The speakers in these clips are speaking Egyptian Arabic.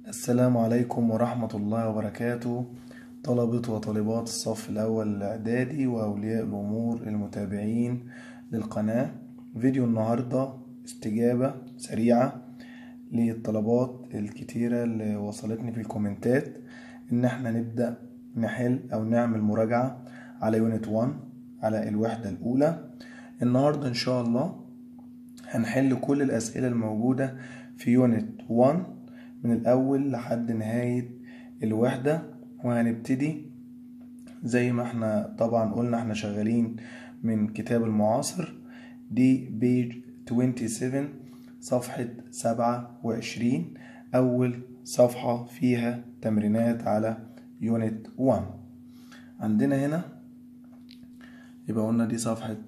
السلام عليكم ورحمة الله وبركاته طلبة وطالبات الصف الأول الإعدادي وأولياء الأمور المتابعين للقناة فيديو النهاردة استجابة سريعة للطلبات الكتيرة اللي وصلتني في الكومنتات إن احنا نبدأ نحل أو نعمل مراجعة على يونت 1 على الوحدة الأولى النهاردة إن شاء الله هنحل كل الأسئلة الموجودة في يونت 1 من الأول لحد نهاية الوحدة وهنبتدي زي ما احنا طبعا قلنا احنا شغالين من كتاب المعاصر دي بيج 27 صفحة 27 أول صفحة فيها تمرينات على يونت 1 عندنا هنا يبقى قلنا دي صفحة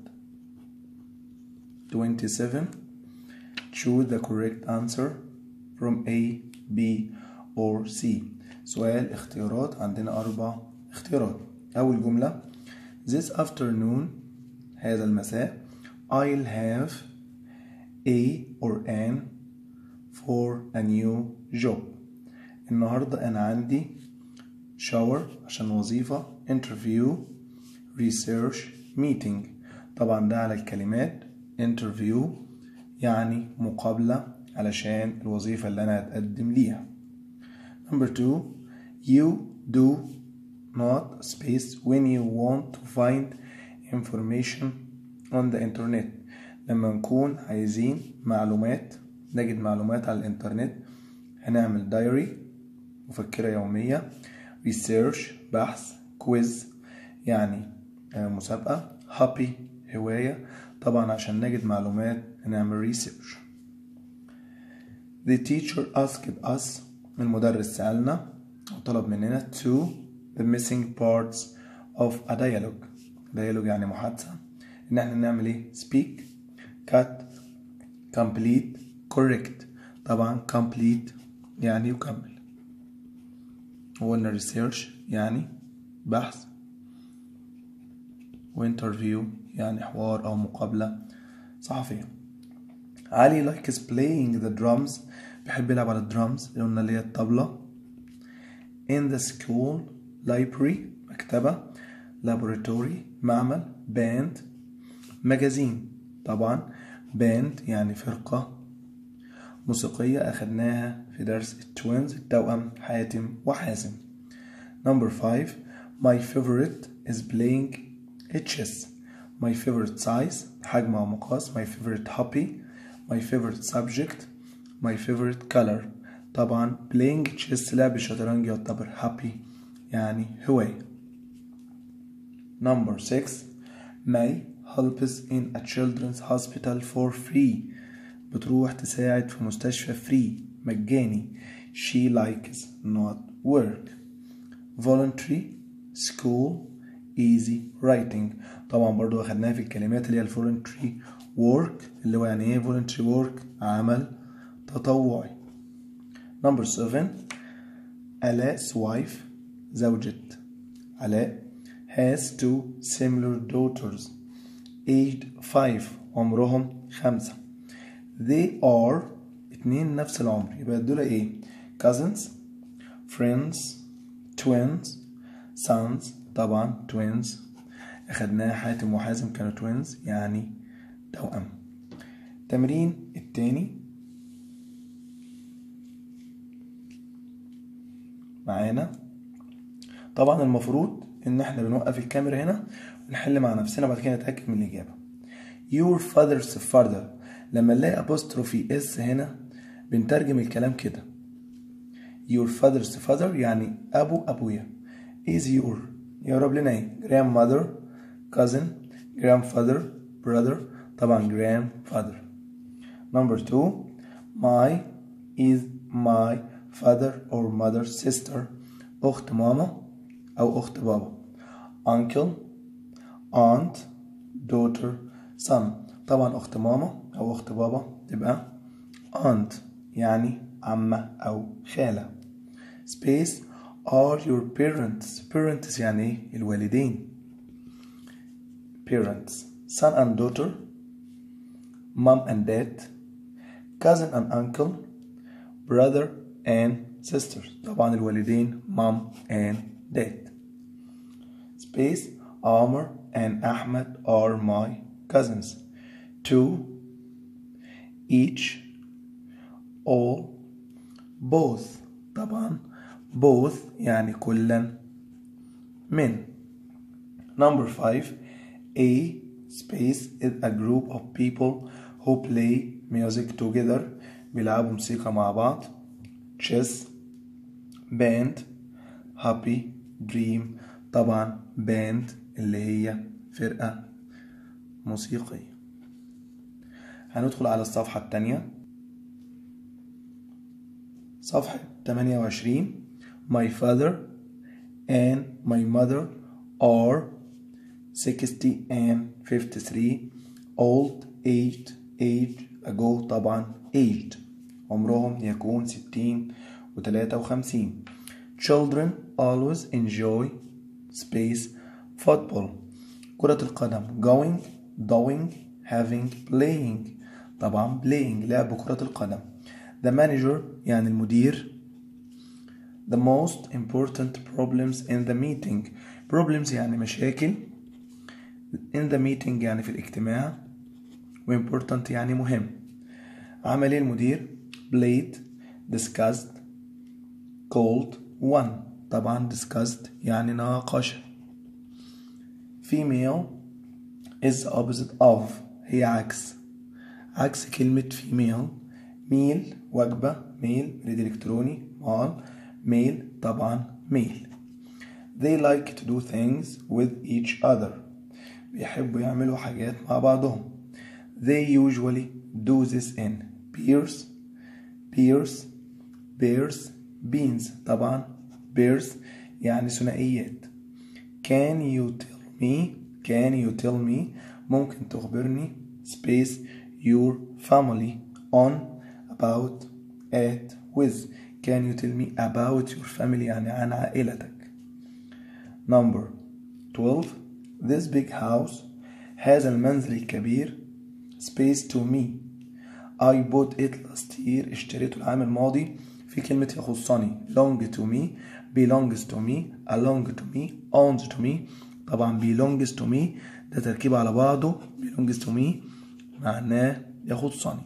27 choose the correct answer from A B or C سؤال اختيارات عندنا أربع اختيارات أول جملة This afternoon هذا المساء I'll have a or an for a new job النهاردة أنا عندي shower عشان وظيفة interview research meeting طبعا ده على الكلمات interview يعني مقابلة علشان الوظيفة اللي أنا هتقدم ليها number two you do not space when you want to find information on the internet لما نكون عايزين معلومات نجد معلومات على الانترنت هنعمل دايري مفكرة يومية research بحث كويز يعني مسابقة هابي هواية طبعا عشان نجد معلومات هنعمل research The teacher asked us المدرس سألنا وطلب مننا to the missing parts of a dialogue dialogue يعني محادثة إن احنا نعمل ايه speak cut complete correct طبعا complete يعني يكمل وقلنا research يعني بحث وانترفيو يعني حوار أو مقابلة صحفية علي likes playing the drums بيحب يلعب على الدرامز اللي قلنا اللي هي الطبلة in the school library مكتبة laboratory معمل band مجازين طبعا باند يعني فرقة موسيقية أخدناها في درس التوينز التوأم حاتم وحازم number five my favorite is playing chess my favorite size حجم أو مقاس my favorite hobby my favorite subject my favorite color طبعا playing chess لعب الشطرنج يعتبر happy يعني هواية number six May helps in a children's hospital for free بتروح تساعد في مستشفى free مجاني she likes not work voluntary school easy writing طبعا برضو أخدناها في الكلمات اللي هي voluntary work اللي هو يعني ايه voluntary work عمل تطوعي number seven Alaa's wife زوجة علاء has two similar daughters aged five عمرهم خمسة they are اتنين نفس العمر يبقى دول ايه cousins friends twins sons طبعا twins اخدناها حاتم وحازم كانوا twins يعني توأم التمرين التاني معانا طبعا المفروض ان احنا بنوقف الكاميرا هنا ونحل مع نفسنا بعد كده نتأكد من الإجابة your father's father لما نلاقي apostrophe اس هنا بنترجم الكلام كده your father's father يعني أبو أبويا is your يقرب لنا ايه grandmother cousin grandfather brother طبعا grandfather number two my is my father or mother's sister أخت ماما أو أخت بابا uncle aunt daughter son طبعا أخت ماما أو أخت بابا تبقى aunt يعني عمة أو خالة space are your parents parents يعني إيه الوالدين parents son and daughter mom and dad cousin and uncle brother and sisters طبعا الوالدين mom and dad space Amr and Ahmed are my cousins two each all both طبعا both يعني كلا من number five a space is a group of people who play music together بيلعبوا موسيقى مع بعض chess band happy dream طبعا band اللي هي فرقة موسيقية هندخل على الصفحة التانية صفحة 28 My father and my mother are 60 and 53 old aged age ago طبعا aged عمرهم يكون 60 و 53 children always enjoy space football كرة القدم going doing having playing طبعا playing لعب كرة القدم the manager يعني المدير the most important problems in the meeting problems يعني مشاكل in the meeting يعني في الاجتماع و important يعني مهم عمل ايه المدير played discussed called won طبعا discussed يعني ناقش female is the opposite of هي عكس عكس كلمة female ميل وجبة ميل بريد إلكتروني مال ميل طبعا ميل they like to do things with each other بيحبوا يعملوا حاجات مع بعضهم they usually do this in pairs pairs pairs beans طبعا pairs يعني ثنائيات can you tell me can you tell me ممكن تخبرني space your family on about at with can you tell me about your family يعني عن عائلتك number 12 this big house هذا المنزل الكبير space to me I bought it last year اشتريته العام الماضي في كلمة يخصني long to me belongs to me along to me owns to me طبعا belongs to me ده تركيب على بعضه belongs to me معناه يخصني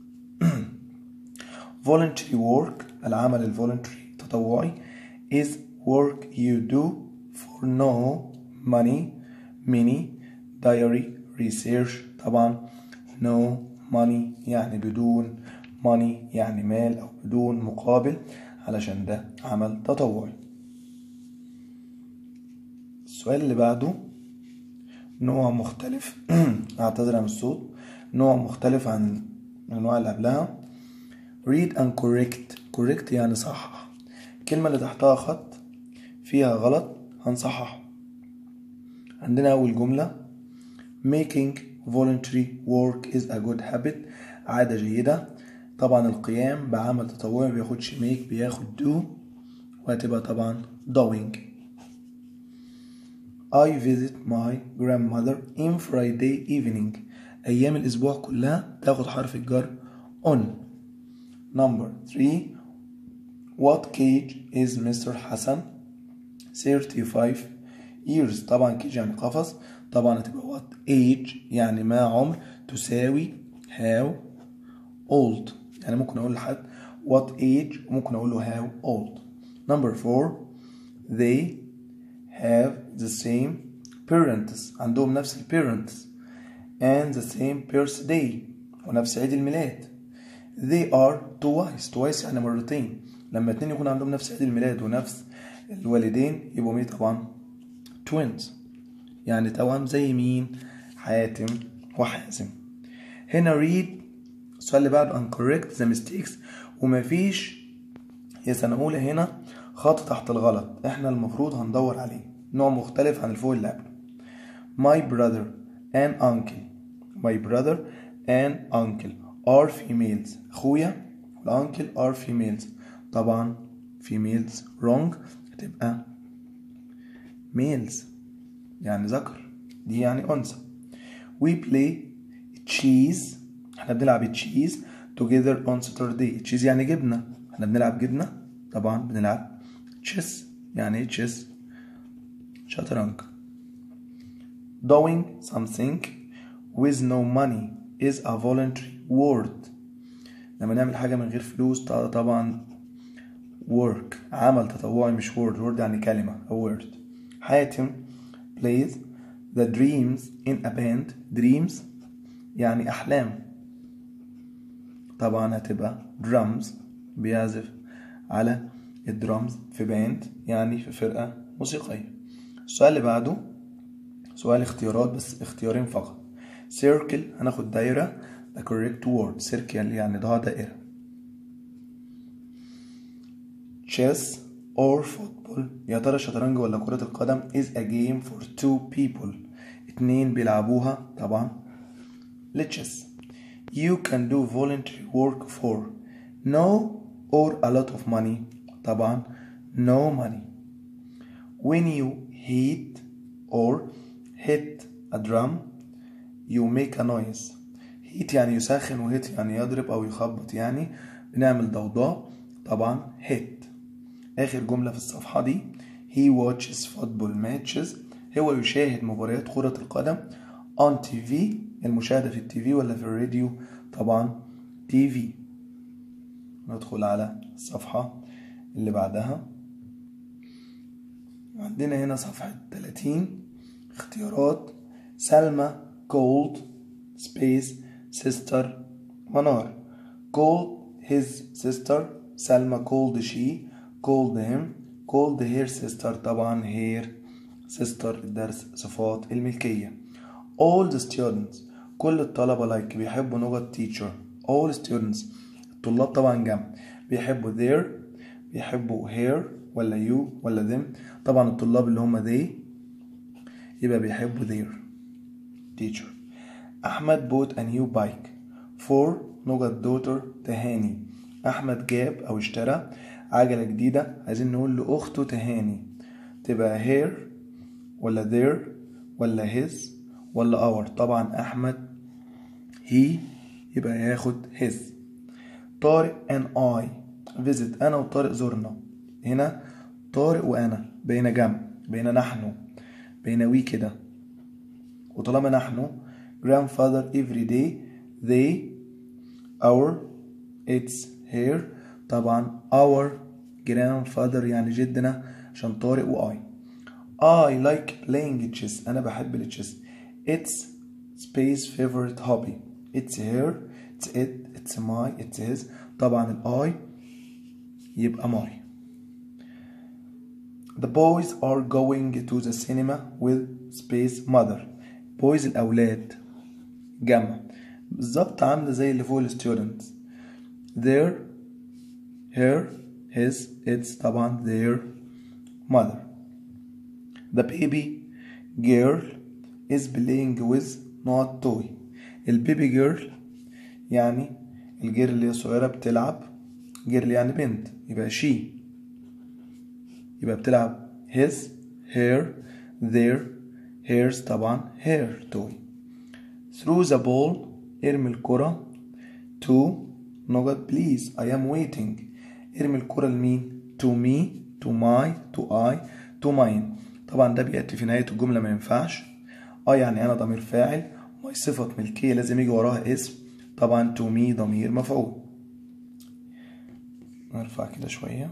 voluntary work العمل الفولنتري تطوعي is work you do for no money many diary research طبعا no money يعني بدون money يعني مال أو بدون مقابل علشان ده عمل تطوعي السؤال اللي بعده نوع مختلف اعتذر عن الصوت نوع مختلف عن الأنواع اللي قبلها read and correct correct يعني صحح الكلمة اللي تحتها خط فيها غلط هنصححه عندنا أول جملة making voluntary work is a good habit عادة جيدة طبعا القيام بعمل تطوعي بياخدش make بياخد do وهتبقى طبعا doing I visit my grandmother in Friday evening أيام الأسبوع كلها تاخد حرف الجر on Number 3 What age is Mr. Hassan 35 years طبعا كيج يعني قفص طبعا هتبقى what age يعني ما عمر تساوي how old يعني ممكن اقول لحد what age وممكن اقول له how old number 4 they have the same parents عندهم نفس ال parents and the same birthday ونفس عيد الميلاد they are twice twice يعني مرتين لما اتنين يكون عندهم نفس عيد الميلاد ونفس الوالدين يبقوا مين طبعا twins يعني توأم زي مين حاتم وحازم هنا read السؤال اللي بعده and correct the mistakes ومفيش يا سنة أولى هنا خط تحت الغلط احنا المفروض هندور عليه نوع مختلف عن الفوق اللي قبله my brother and uncle my brother and uncle are females اخويا والانكل are females طبعا females wrong هتبقى males يعني ذكر دي يعني انثى we play cheese احنا بنلعب تشيز together on Saturday تشيز يعني جبنة احنا بنلعب جبنة طبعا بنلعب تشيس يعني ايه تشيس شطرنج doing something with no money is a voluntary word لما نعمل حاجة من غير فلوس طبعا work عمل تطوعي مش word word يعني كلمة أو word حاتم plays the dreams in a band dreams يعني أحلام طبعا هتبقى drums بيعزف على الدرامز في باند يعني في فرقة موسيقية السؤال اللي بعده سؤال اختيارات بس اختيارين فقط circle هناخد دايرة the correct word circle يعني ضع دائرة chess or football يا ترى الشطرنج ولا كرة القدم is a game for two people اتنين بيلعبوها طبعا لتشيس you can do voluntary work for no or a lot of money طبعا no money when you hit or hit a drum you make a noise hit يعني يسخن و hit يعني يضرب أو يخبط يعني بنعمل ضوضاء طبعا hit آخر جملة في الصفحة دي he watches football matches هو يشاهد مباريات كرة القدم on TV المشاهدة في التيفي ولا في الراديو طبعا TV ندخل على الصفحة اللي بعدها عندنا هنا صفحة 30 اختيارات سلمى called space sister منار called his sister سلمى called she called him called her sister طبعا her sister الدرس صفات الملكية all the students كل الطلبة like بيحبوا لغة teacher all students الطلاب طبعا جمع بيحبوا their بيحبوا her ولا you ولا them طبعا الطلاب اللي هم they يبقى بيحبوا their teacher أحمد bought a new bike for نقط daughter تهاني أحمد جاب أو اشترى عجلة جديدة عايزين نقول لأخته تهاني تبقى her ولا their ولا his ولا our طبعا أحمد he يبقى ياخد his طارق and I visit أنا وطارق زرنا هنا طارق وأنا بين جمع بين نحن بين وي كده وطالما نحن grandfather every day they our it's here طبعا our grandfather يعني جدنا عشان طارق وآي I like playing chess أنا بحب التشيس it's space favorite hobby it's her it's it it's my it's his طبعا الآي يبقى my The boys are going to the cinema with space mother boys الأولاد جمع بالظبط عاملة زي اللي فوق students their her his its طبعا their mother the baby girl is playing with not toy البيبي جيرل يعني الجيرل اللي هي صغيرة بتلعب جيرل يعني بنت يبقى she يبقى بتلعب his her their hers طبعا her toy through the ball ارمي الكرة to نقط please I am waiting ارمي الكرة لمين to me to my to I to mine طبعا ده بيأتي في نهاية الجملة ما ينفعش اه يعني أنا ضمير فاعل my صفة ملكية لازم يجي وراها اسم طبعا to me ضمير مفعول نرفع كده شوية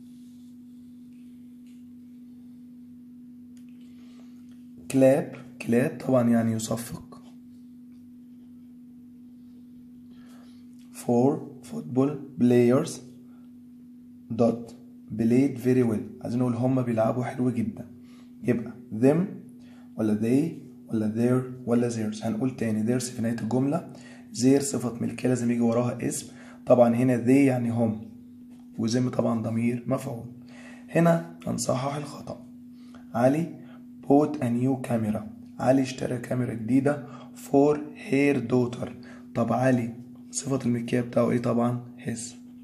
كلاب كلاب طبعا يعني يصفق for football players dot played very well عايزين نقول هما بيلعبوا حلو جدا يبقى them ولا they ولا their ولا theirs هنقول تاني theirs في نهاية الجملة their صفة ملكية لازم يجي وراها اسم طبعا هنا they يعني هم وزم طبعا ضمير مفعول هنا هنصحح الخطأ علي bought a new camera علي اشترى كاميرا جديدة for her daughter طب علي صفة الملكية بتاعه ايه طبعا his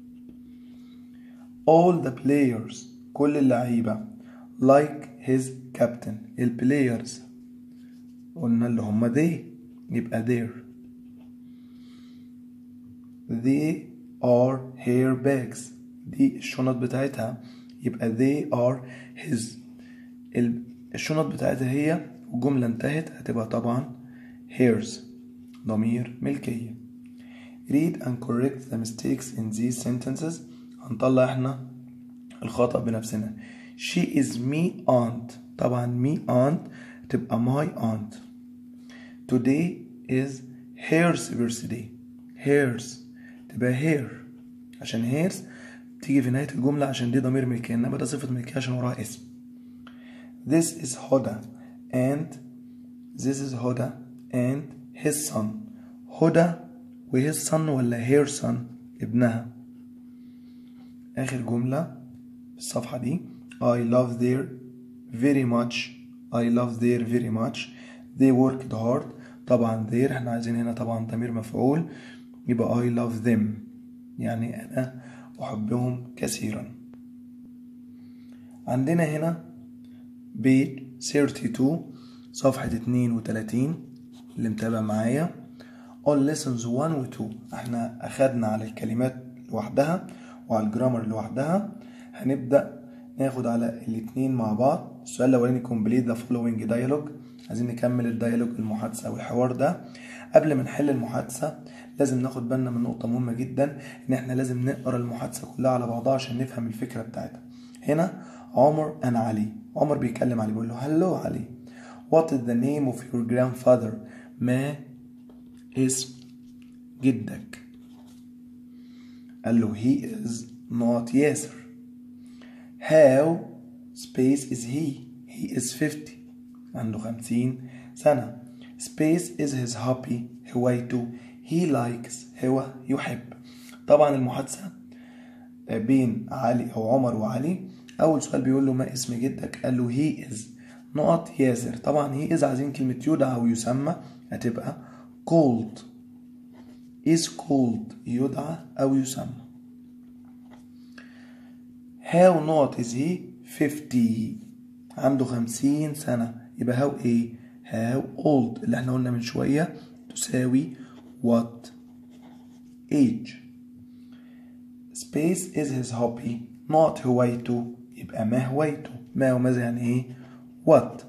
all the players كل اللعيبة like his captain البلايرز قلنا اللي هم they يبقى their they are her bags دي الشنط بتاعتها يبقى they are his ال- الشنط بتاعتها هي والجملة انتهت هتبقى طبعا hers ضمير ملكية read and correct the mistakes in these sentences هنطلع احنا الخطأ بنفسنا she is me aunt طبعا me aunt تبقى my aunt today is hers birthday hers تبقى hair عشان hers تيجي في نهاية الجملة عشان دي ضمير ملكية انما ده صفة ملكية عشان وراها اسم this is هدى and this is هدى and his son هدى و his son ولا her son ابنها آخر جملة في الصفحة دي I love their very much I love their very much they worked hard طبعا their احنا عايزين هنا طبعا ضمير مفعول يبقى I love them يعني أنا أحبهم كثيرا عندنا هنا بيج 32 صفحة 32 اللي متابع معايا all lessons 1 و 2 احنا أخدنا على الكلمات لوحدها وعلى الجرامر لوحدها هنبدأ ناخد على الاتنين مع بعض السؤال الأولاني complete the following dialogue عايزين نكمل الديالوج المحادثة أو الحوار ده قبل ما نحل المحادثة لازم ناخد بالنا من نقطة مهمة جدا إن إحنا لازم نقرا المحادثة كلها على بعضها عشان نفهم الفكرة بتاعتها هنا عمر أنا علي عمر بيكلم علي بيقول له هلو علي What is the name of your grandfather ما اسم جدك قال له he is not ياسر how space is he he is 50 عنده 50 سنة space is his hobby هوايته he likes هو يحب طبعا المحادثة بين علي أو عمر وعلي أول سؤال بيقول له ما اسم جدك قال له he is نقط ياسر طبعا he is عايزين كلمة يدعى أو يسمى هتبقى called is called يدعى أو يسمى how not is he 50 عنده 50 سنة يبقى how ايه how old اللي احنا قلنا من شوية تساوي what age space is his hobby not هوايته يبقى ما هوايته ما وماذا يعني ايه what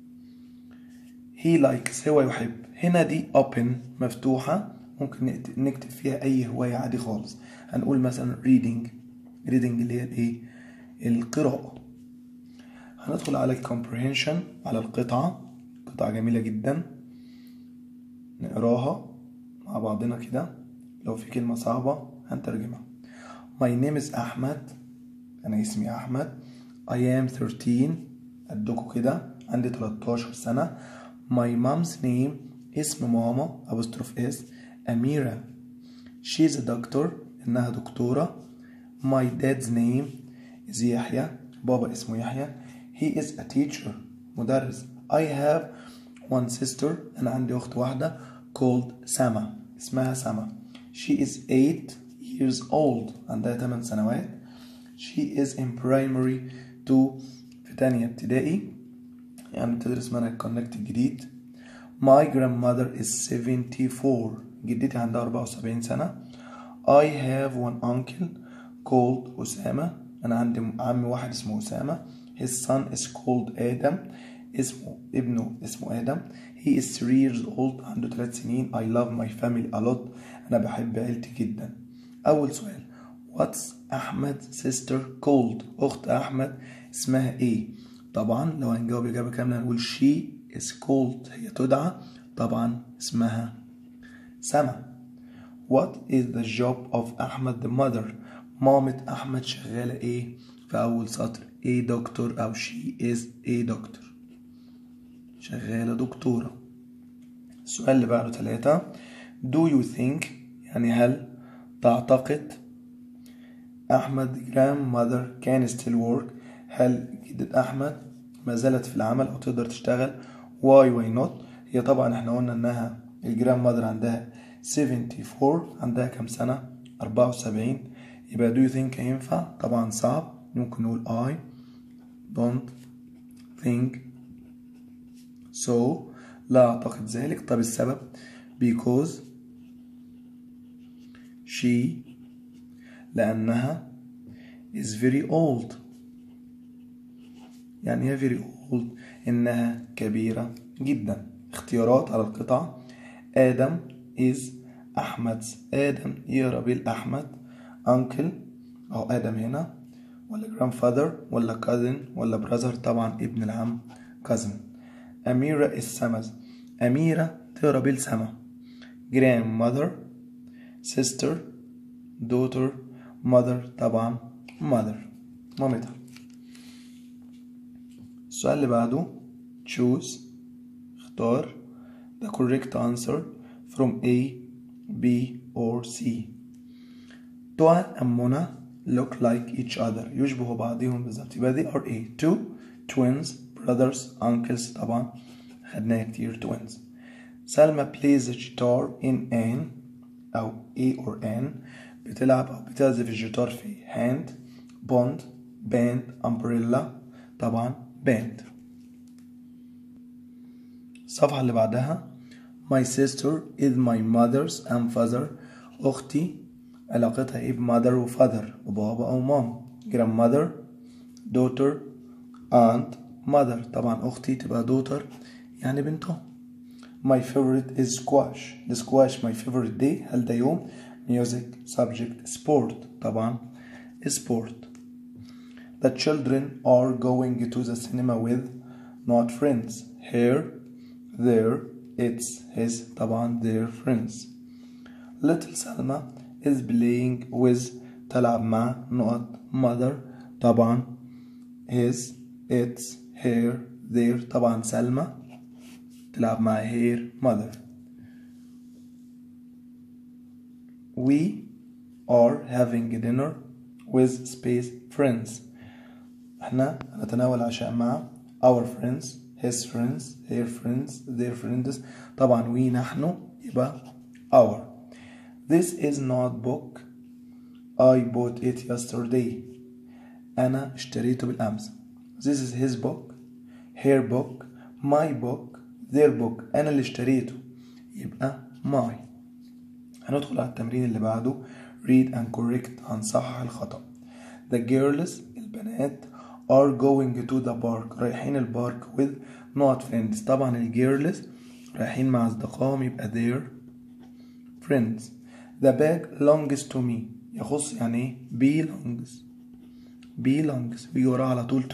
he likes هو يحب هنا دي open مفتوحة ممكن نكتب فيها أي هواية عادي خالص هنقول مثلا reading reading اللي هي الايه القراءة هندخل على الكومبريهنشن على القطعة قطعة جميلة جدا نقراها مع بعضنا كده لو في كلمة صعبة هنترجمها My name is أحمد أنا اسمي أحمد I am 13 قدكوا كده عندي 13 سنة My mom's name اسم ماما apostrophe اس أميرة She's a doctor إنها دكتورة My dad's name is يحيى بابا اسمه يحيى He is a teacher مدرس I have one sister أنا عندي أخت واحدة called سما اسمها سما She is 8 years old عندها 8 سنوات She is in primary 2 في تانية ابتدائي يعني بتدرس منهج كونكت الجديد My grandmother is 74 جدتي عندها 74 سنة I have one uncle called أسامة أنا عندي عمي واحد اسمه أسامة His son is called آدم اسمه ابنه اسمه آدم He is 3 years old عنده 3 سنين I love my family a lot أنا بحب عيلتي جدا أول سؤال What's أحمد sister called أخت أحمد اسمها إيه طبعا لو هنجاوب إجابة كاملة هنقول she is called هي تدعى طبعا اسمها سما What is the job of أحمد the mother مامة أحمد شغالة إيه في أول سطر إيه دكتور أو she is إيه دكتور شغالة دكتورة السؤال اللي بعده ثلاثة Do you think يعني هل تعتقد أحمد grandmother can still work هل جدة أحمد ما زالت في العمل أو تقدر تشتغل why why not هي طبعا احنا قلنا انها الجراند مادر عندها 74 عندها كام سنة 74 يبقى do you think هينفع طبعا صعب ممكن نقول I don't think so لا أعتقد ذلك طب السبب because she لأنها is very old يعني ايه very old إنها كبيرة جدا اختيارات على القطعة آدم is أحمد آدم يقرا بالأحمد uncle أو آدم هنا ولا grandfather ولا cousin ولا brother طبعا ابن العم cousin أميرة السمز أميرة تقرا بالسما grandmother sister daughter mother طبعا mother مامتها السؤال اللي بعده choose اختار the correct answer from A B or C توأ and منى look like each other يشبه بعضهم بالظبط يبقى دي are A two twins brothers uncles طبعا خدناها كتير twins سلمى plays the guitar in an أو A or N بتلعب أو بتعزف الجيتار في hand bond band umbrella طبعا band الصفحة اللي بعدها My sister is my mother's and father أختي علاقتها إيه بمother وfather وبابا أو مام grandmother daughter aunt mother طبعا أختي تبقى daughter يعني بنته My favorite is squash the squash my favorite day هل ده يوم music subject sport طبعا sport The children are going to the cinema with not friends here there it's his طبعا their friends little Salma is playing with تلعب مع نقط mother طبعا his it's her their طبعا سلمى تلعب مع her mother we are having dinner with space friends احنا نتناول عشاء مع our friends his friends her friends their friends طبعا we نحن يبقى our this is not book I bought it yesterday أنا اشتريته بالأمس this is his book her book my book their book أنا اللي اشتريته يبقى my هندخل على التمرين اللي بعده read and correct هنصحح الخطأ the girls البنات are going to the park رايحين البارك with not friends طبعا الجيرلز رايحين مع أصدقائهم يبقى their friends the bag belongs to me يخص يعني ايه belongs belongs بيجي وراها على طول to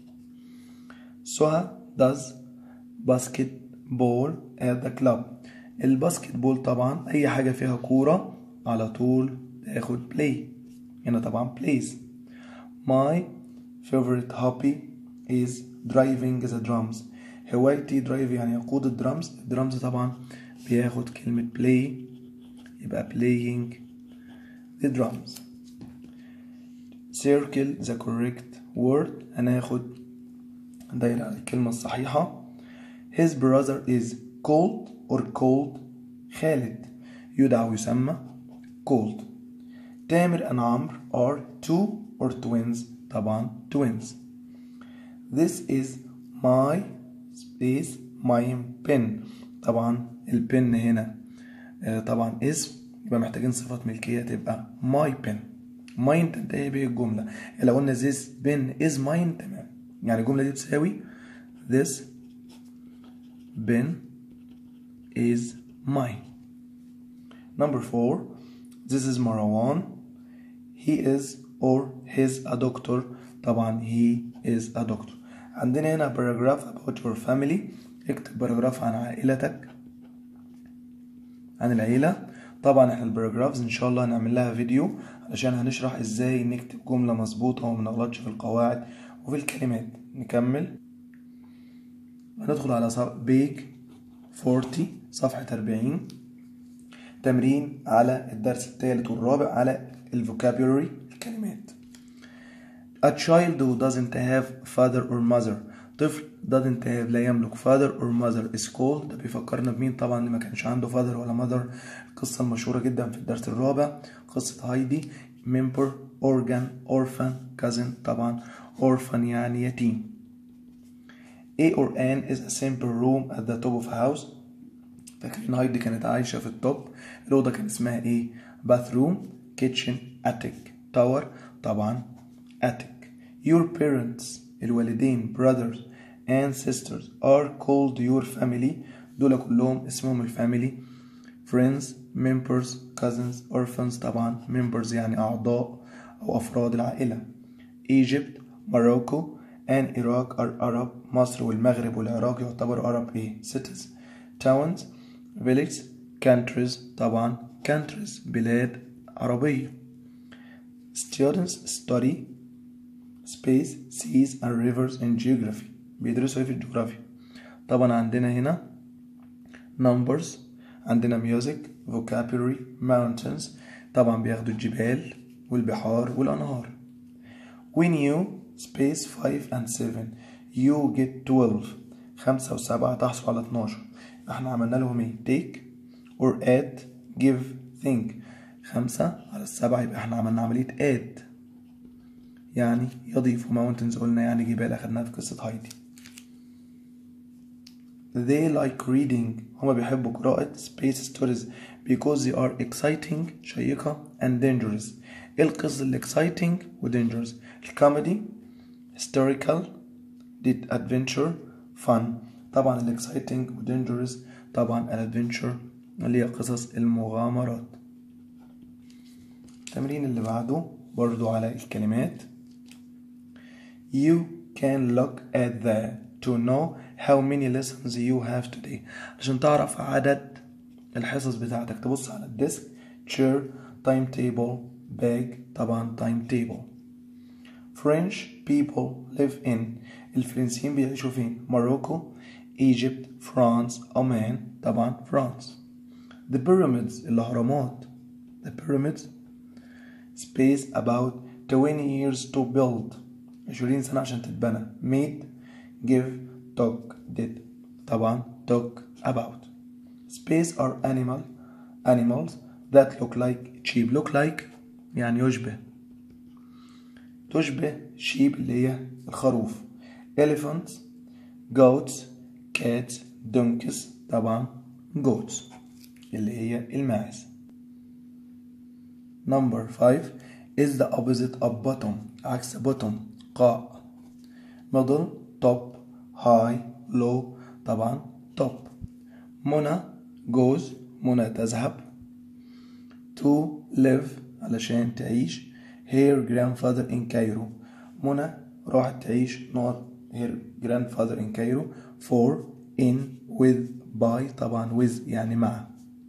سهى does basketball at the club الباسكت بول طبعا أي حاجة فيها كورة على طول تاخد play هنا طبعا plays my favorite hobby is driving the drums هوايتي درايف يعني يقود الدرامز الدرامز طبعا بياخد كلمة play يبقى playing the drums circle the correct word هناخد دايرة على الكلمة الصحيحة his brother is called or called خالد يدعى ويسمى called تامر and عمرو are two or twins طبعا twins this is my space my pen طبعا البن هنا آه، طبعا اسم يبقى محتاجين صفة ملكية تبقى my pen mine تنتهي به الجملة لو قلنا this pen is mine تمام يعني الجملة دي تساوي this pen is mine number four this is Marwan he is or his a doctor طبعا he is a doctor عندنا هنا paragraph about your family اكتب باراجراف عن عائلتك عن العيلة طبعا احنا الباراجرافز ان شاء الله هنعمل لها فيديو علشان هنشرح ازاي نكتب جملة مظبوطة وما نغلطش في القواعد وفي الكلمات نكمل هندخل على بيج 40 صفحة 40 تمرين على الدرس الثالث والرابع على الفوكابولري الكلمات A child who doesn't have father or mother طفل doesn't have لا يملك father or mother is called ده بيفكرنا بمين طبعا اللي ما كانش عنده father ولا mother القصة المشهورة جدا في الدرس الرابع قصة هايدي member organ orphan cousin طبعا orphan يعني يتيم A or N is a simple room at the top of a house فاكرين هايدي كانت عايشة في التوب الأوضة كان اسمها ايه bathroom kitchen attic tower طبعا attic your parents الوالدين brothers and sisters are called your family دول كلهم اسمهم الفاميلي friends members cousins orphans طبعا members يعني أعضاء أو أفراد العائلة Egypt Morocco and Iraq are Arab مصر والمغرب والعراق يعتبروا Arab إيه cities towns villages countries طبعا countries بلاد عربية students study space seas and rivers in geography بيدرسوا ايه في الجغرافيا طبعا عندنا هنا numbers عندنا music vocabulary mountains طبعا بياخدوا الجبال والبحار والأنهار when you space 5 and 7 you get 12 خمسة وسبعة تحصل على 12 احنا عملنا لهم ايه take or add give think خمسة على السبعة يبقى احنا عملنا عملية add يعني يضيف mountains قلنا يعني جبال أخدناها في قصة هايدي they like reading هما بيحبوا قراءة space stories because they are exciting شيقة and dangerous ايه القصة اللي exciting و dangerous الكوميدي historical did adventure fun طبعا ال exciting و dangerous طبعا ال adventure اللي هي قصص المغامرات التمرين اللي بعده برضو على الكلمات you can look at the to know how many lessons you have today عشان تعرف عدد الحصص بتاعتك تبص على الديسك chair time table bag طبعا time table French people live in الفرنسيين بيعيشوا فين Morocco Egypt France Oman طبعا France the pyramids الأهرامات the pyramids space about 20 years to build 20 سنة عشان تتبنى made give talk did طبعا talk about space are animal animals that look like sheep look like يعني يشبه تشبه sheep اللي هي الخروف elephants goats cats donkeys طبعا goats اللي هي الماعز number 5 is the opposite of bottom عكس bottom قاع middle top high low طبعا top منى goes منى تذهب to live علشان تعيش her grandfather in Cairo منى راحت تعيش not her grandfather in Cairo for in with by طبعا with يعني مع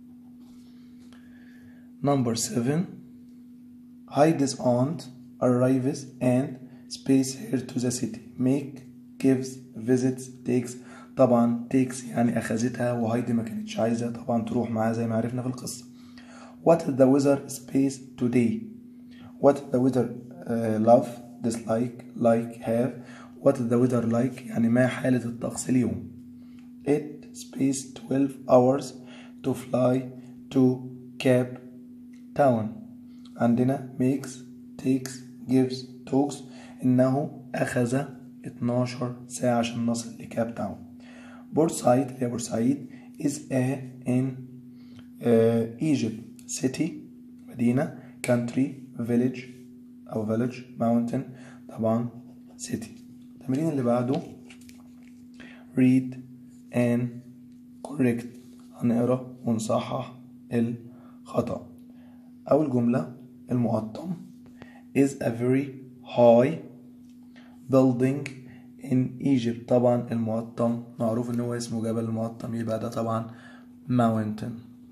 number 7 Heidi's aunt arrives and space her to the city make gives visits takes طبعا takes يعني أخذتها وهايدي ما كانتش عايزة طبعا تروح معاها زي ما عرفنا في القصة What is the weather space today What is the weather uh, love dislike like have What is the weather like يعني ما حالة الطقس اليوم It space 12 hours to fly to Cape Town عندنا makes takes gives talks إنه أخذ 12 ساعة عشان نصل لكاب تاون بورسعيد اللي هي بورسعيد is a in uh, Egypt city مدينة country village أو village mountain طبعا city التمرين اللي بعده read and correct هنقرا ونصحح الخطأ أول جملة المقطم is a very high building in Egypt طبعا المقطم معروف ان هو اسمه جبل المقطم يبقى ده طبعا mountain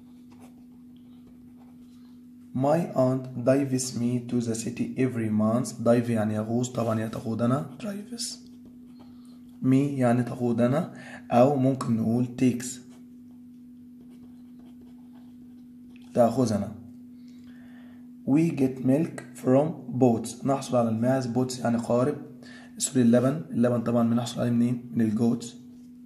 My aunt drives me to the city every month dive يعني يغوص طبعا هي تقودنا drives me يعني تقودنا أو ممكن نقول takes تأخذنا We get milk from boats نحصل على الماعز boats يعني قارب سوري اللبن اللبن طبعا بنحصل عليه منين من الجوتس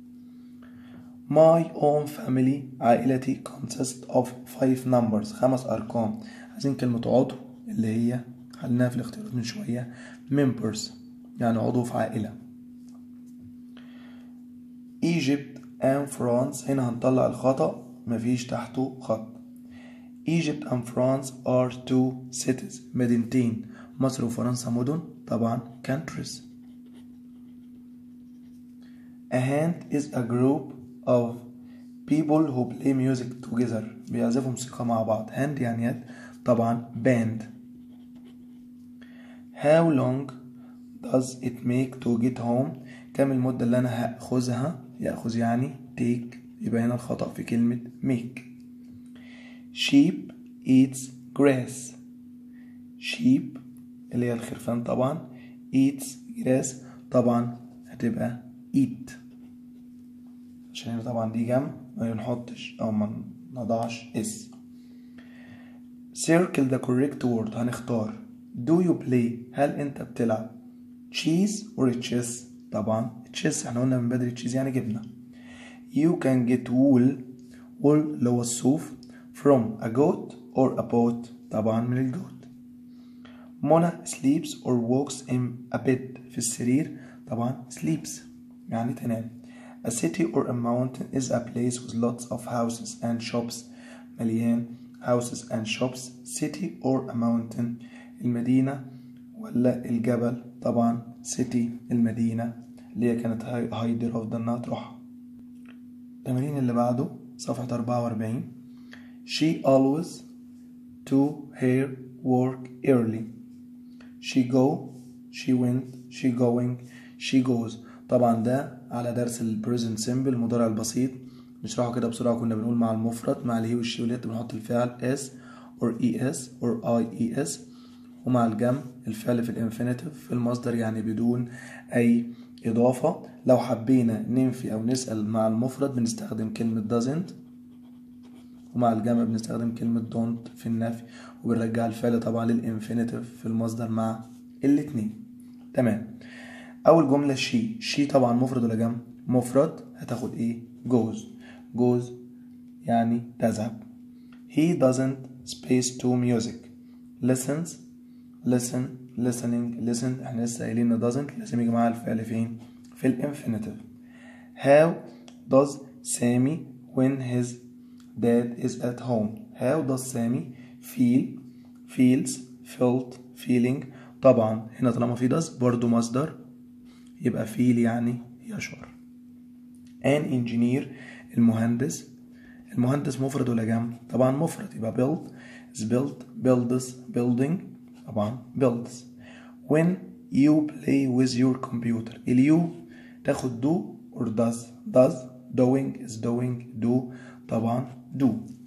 My own family عائلتي consists of five numbers خمس أرقام عايزين كلمة عضو اللي هي حلناها في الاختيارات من شوية members يعني عضو في عائلة Egypt and France هنا هنطلع الخطأ مفيش تحته خط Egypt and France are two cities مدينتين مصر وفرنسا مدن طبعا countries a hand is a group of people who play music together بيعزفوا موسيقى مع بعض hand يعني يد طبعا band how long does it make to get home كم المدة اللي أنا هأخذها يأخذ يعني take يبقى هنا الخطأ في كلمة make sheep eats grass sheep اللي هي الخرفان طبعا eats grass طبعا هتبقى eat عشان هنا طبعا دي جمع ما بنحطش او ما نضعش اس circle the correct word هنختار do you play هل انت بتلعب cheese or chess طبعا chess احنا قلنا من بدري cheese يعني جبنة you can get wool wool اللي هو الصوف from a goat or a boat طبعا من الجوت منى sleeps or walks in a bed في السرير طبعا sleeps يعني تنام a city or a mountain is a place with lots of houses and shops مليان houses and shops city or a mountain المدينة ولا الجبل طبعا city المدينة اللي هي كانت هايدي رافضة انها تروحها التمرين اللي بعده صفحة 44 she always to her work early she go she went she going she goes طبعا ده على درس البريزنت سيمبل المضارع البسيط نشرحه كده بسرعة كنا بنقول مع المفرد مع الهي والشي واليت بنحط الفعل s or es or ies ومع الجمع الفعل في الانفينيتيف في المصدر يعني بدون أي إضافة لو حبينا ننفي أو نسأل مع المفرد بنستخدم كلمة doesn't ومع الجمع بنستخدم كلمة don't في النفي وبنرجع الفعل طبعا للانفينيتيف في المصدر مع الاتنين تمام أول جملة شي شي طبعا مفرد ولا جمع مفرد هتاخد ايه goes goes يعني تذهب he doesn't space to music listens listen listening listen احنا لسه قايلين ان doesn't لازم يجي معاها الفعل فين في الانفينيتيف how does Sammy when his dad is at home how does Sammy feel feels felt feeling طبعا هنا طالما في does برضو مصدر يبقى feel يعني يشعر an engineer المهندس المهندس مفرد ولا جمع طبعا مفرد يبقى build is built builds building طبعا builds when you play with your computer اليو تاخد do or does does doing is doing do طبعا do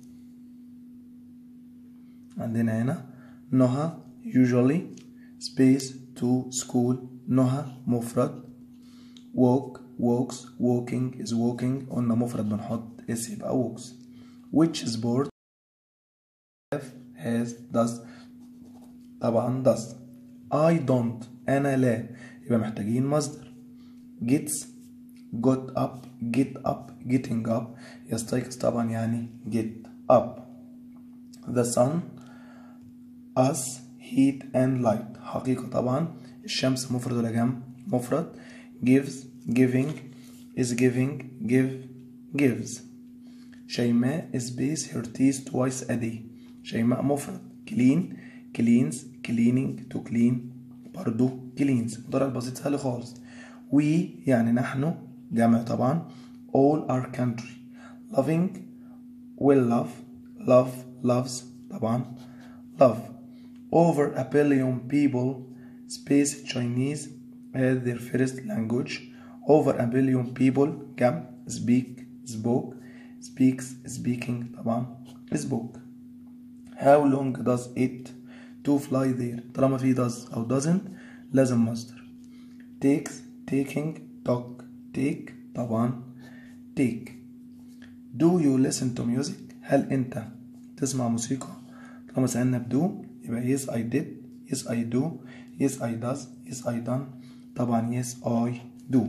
عندنا هنا نهى usually space to school نهى مفرد walk walks walking is walking قلنا مفرد بنحط اس يبقى walks which sport have has does طبعا does I don't أنا لا يبقى محتاجين مصدر gets got up get up getting up يستيقظ طبعا يعني get up the sun us heat and light حقيقة طبعا الشمس مفرد ولا جمع مفرد gives giving is giving give gives شيماء space her teeth twice a day شيماء مفرد clean cleans cleaning to clean برضو cleans المضارع البسيط سهل خالص we يعني نحن جمع طبعا all our country loving will love love loves طبعا love over a billion people space Chinese as their first language over a billion people جمع speak spoke speaks speaking طبعا spoke how long does it to fly there طالما في does أو doesn't لازم مصدر takes taking talk take طبعا take do you listen to music هل أنت تسمع موسيقى طالما سألنا بدو يبقى yes I did yes I do yes I does yes I done طبعا yes I do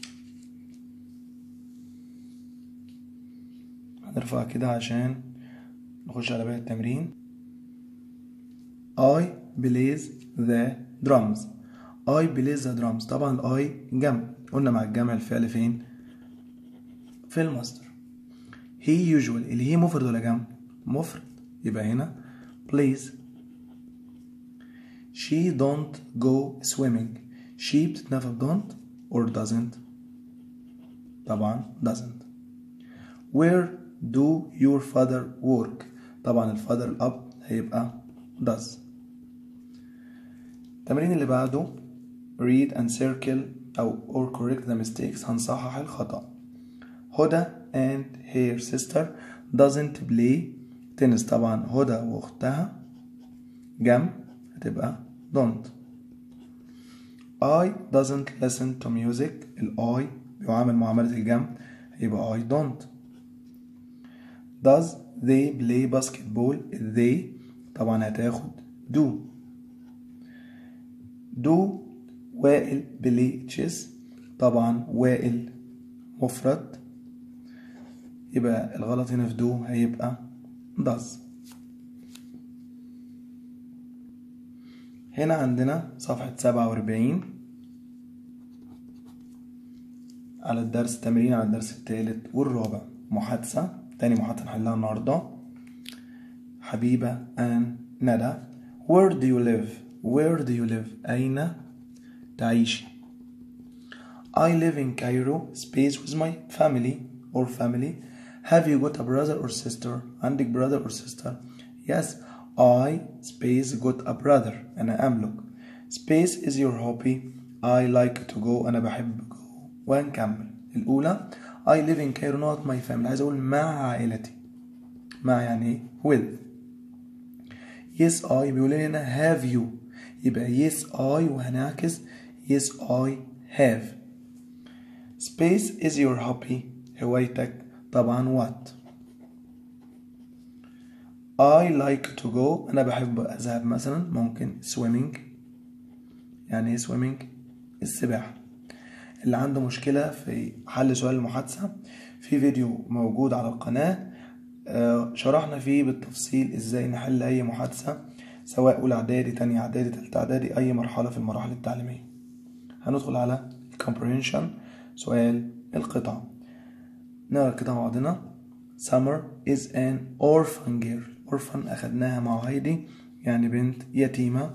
هنرفع كده عشان نخش على باقي التمرين I plays the drums I plays the drums طبعا I جمع قلنا مع الجمع الفعل فين في المصدر he usually اللي هي مفرد ولا جمع مفرد يبقى هنا plays she don't go swimming she بتتنفى don't or doesn't طبعا doesn't where do your father work طبعا الفادر الأب هيبقى does التمرين اللي بعده read and circle أو or correct the mistakes هنصحح الخطأ هدى and her sister doesn't play tennis طبعا هدى وأختها جم هتبقى don't I doesn't listen to music ال I بيعامل معاملة الجم هيبقى I don't does they play basketball they طبعا هتاخد do do وائل بلاي تشيس طبعا وائل مفرد يبقى الغلط هنا في do هيبقى does هنا عندنا صفحة سبعة وأربعين على الدرس تمرين على الدرس الثالث والرابع محادثة تاني محادثة نحلها النهاردة حبيبة and ندى Where do you live? Where do you live? أين تعيشي? I live in Cairo space with my family or family Have you got a brother or sister? عندك brother or sister? Yes I space got a brother أنا أملك space is your hobby I like to go أنا بحب go ونكمل الأولى I live in Cairo not my family عايز أقول مع عائلتي مع يعني إيه with yes I بيقول لي هنا have you يبقى yes I وهنعكس yes I have space is your hobby هوايتك طبعا what I like to go أنا بحب أذهب مثلا ممكن swimming يعني إيه swimming السباحة اللي عنده مشكلة في حل سؤال المحادثة في فيديو موجود على القناة شرحنا فيه بالتفصيل ازاي نحل اي محادثة سواء اولى اعدادي تانية اعدادي تالتة اعدادي اي مرحلة في المراحل التعليمية هندخل على comprehension سؤال القطعة نقرا القطعة مع بعضنا Summer is an orphan girl orphan أخدناها مع هايدي يعني بنت يتيمة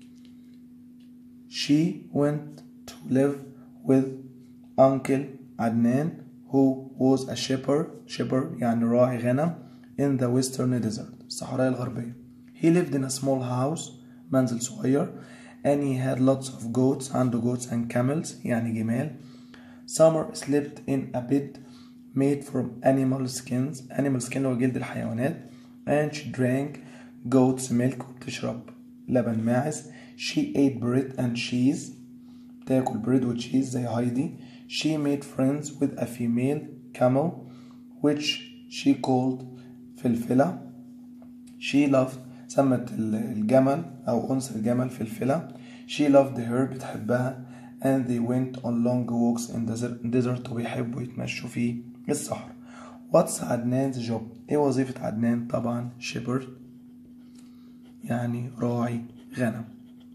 She went to live with Uncle Adnan who was a shepherd shepherd يعني راعي غنم in the western desert الصحراء الغربية he lived in a small house منزل صغير and he had lots of goats عنده goats and camels يعني جمال summer slept in a bed made from animal skins animal skin هو جلد الحيوانات and she drank goat's milk وبتشرب لبن ماعز she ate bread and cheese تاكل بريد وتشيز زي هايدي she made friends with a female camel which she called فلفلة she loved سمت الجمل أو أنثى الجمل فلفلة she loved her بتحبها and they went on long walks in the desert وبيحبوا يتمشوا في الصحراء what's عدنان's job ايه وظيفة عدنان طبعا shepherd يعني راعي غنم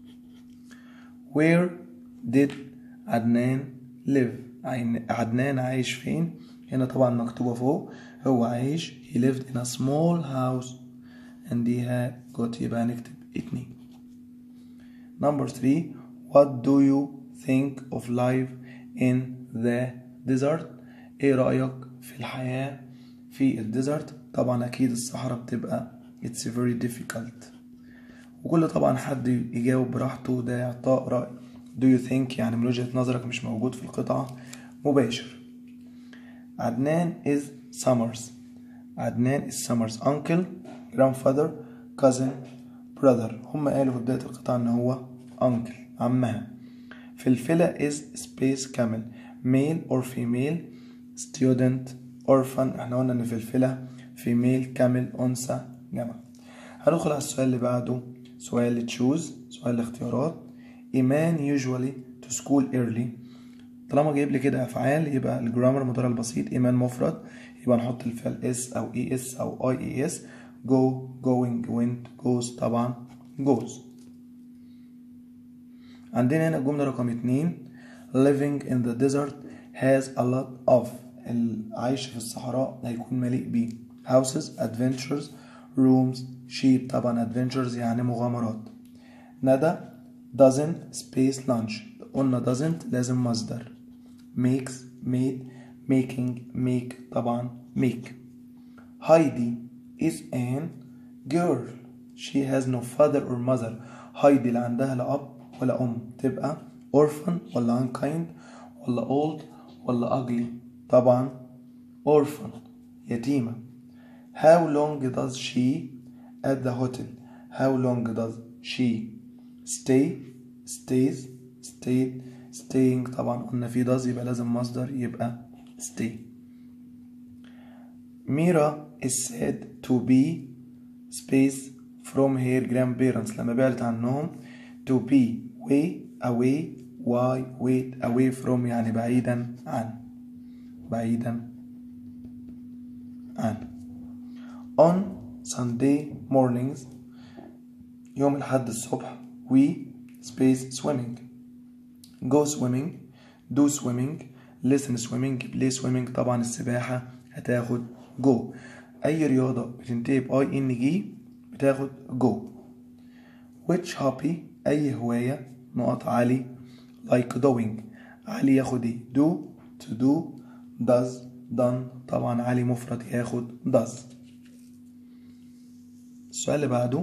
where did عدنان live عدنان عايش فين هنا طبعا مكتوبة فوق هو عايش he lived in a small house and he had got يبقى نكتب اتنين number three what do you think of life in the desert ايه رأيك في الحياة في الديزرت طبعا اكيد الصحراء بتبقى it's very difficult وكل طبعا حد يجاوب براحته ده اعطاء رأي do you think يعني من وجهة نظرك مش موجود في القطعة مباشر عدنان is Summers عدنان is Summers uncle grandfather cousin brother هم قالوا في بداية القطعة ان هو uncle عمها فلفلة is space camel male or female student orphan احنا قلنا ان فلفلة female camel انثى جمع هندخل على السؤال اللي بعده سؤال تشوز سؤال الاختيارات إيمان usually to school early طالما جايب لي كده أفعال يبقى الجرامر المضارع البسيط إيمان مفرد يبقى نحط الفعل اس أو اي اس أو اي اي اس go going went goes طبعا goes عندنا هنا الجملة رقم اتنين living in the desert has a lot of العيش في الصحراء هيكون مليء بيه houses adventures rooms sheep طبعا adventures يعني مغامرات ندى doesn't space lunch قلنا doesn't لازم مصدر makes made making make طبعا make Heidi is an girl she has no father or mother هايدي لا عندها لا أب ولا أم تبقى orphan ولا unkind ولا old ولا ugly طبعا orphan يتيمة how long does she at the hotel how long does she stay stays stayed staying طبعا قلنا في does يبقى لازم مصدر يبقى stay ميرا is said to be space from her grandparents لما بعدت عنهم to be way away why wait away from يعني بعيدا عن بعيدا عن on Sunday mornings يوم الحد الصبح we space swimming go swimming do swimming listen swimming play swimming طبعا السباحة هتاخد go أي رياضة بتنتهي بأي إن جي بتاخد go which hobby أي هواية نقط علي like doing علي ياخد ايه do to do does done طبعا علي مفرد ياخد does السؤال اللي بعده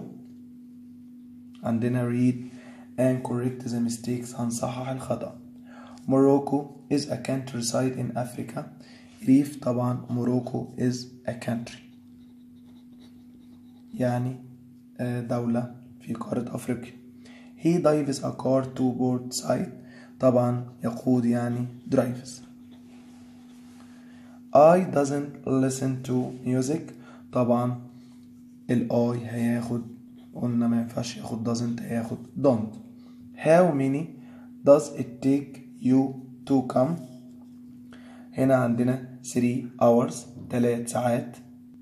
عندنا read and correct the mistakes هنصحح الخطأ Morocco is a countryside in Africa ريف طبعا Morocco is a country يعني دولة في قارة أفريقيا He drives a car to board side طبعا يقود يعني drives I doesn't listen to music طبعا ال I هياخد قلنا ما ينفعش ياخد doesn't هياخد don't How many does it take you to come هنا عندنا 3 hours 3 ساعات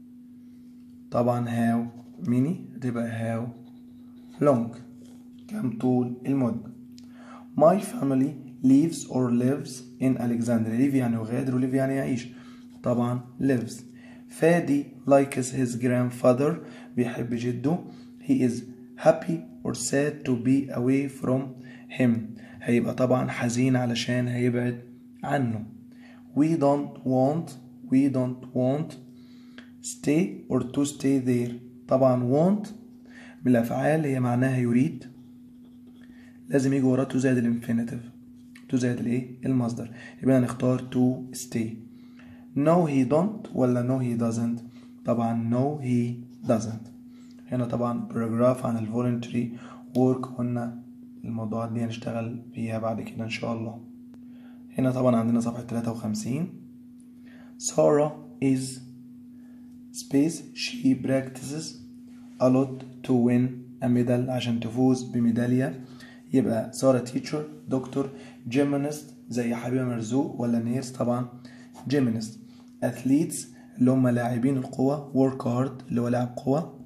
طبعا how many هتبقى how long كم طول المدة My family lives or lives in Alexandria live يعني يغادر و live يعني يعيش طبعا lives فادي likes his grandfather بيحب جده he is happy or sad to be away from him هيبقى طبعا حزين علشان هيبعد عنه we don't want we don't want stay or to stay there طبعا want من الأفعال هي معناها يريد لازم يجي وراه تو زائد الانفينيتيف تو زائد الايه المصدر يبقى هنختار to stay no he don't ولا no he doesn't طبعا no he doesn't هنا طبعا باراجراف عن الفولنتري work قلنا الموضوعات دي هنشتغل فيها بعد كده ان شاء الله هنا طبعا عندنا صفحة 53 Sarah is space she practices a lot to win a medal عشان تفوز بميدالية يبقى سارة تيتشر دكتور جيمنست زي حبيبة مرزوق ولا نيرس طبعا جيمنست اثليتس اللي هم لاعبين القوة work hard اللي هو لاعب قوة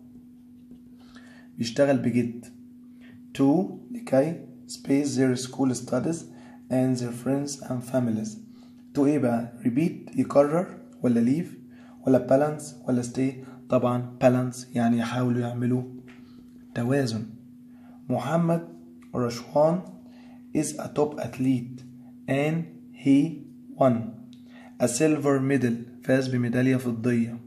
بيشتغل بجد to لكي space their school studies and their friends and families to ايه بقى repeat يكرر ولا leave ولا balance ولا stay طبعا balance يعني يحاولوا يعملوا توازن محمد رشوان is a top athlete and he won a silver medal فاز بميدالية فضية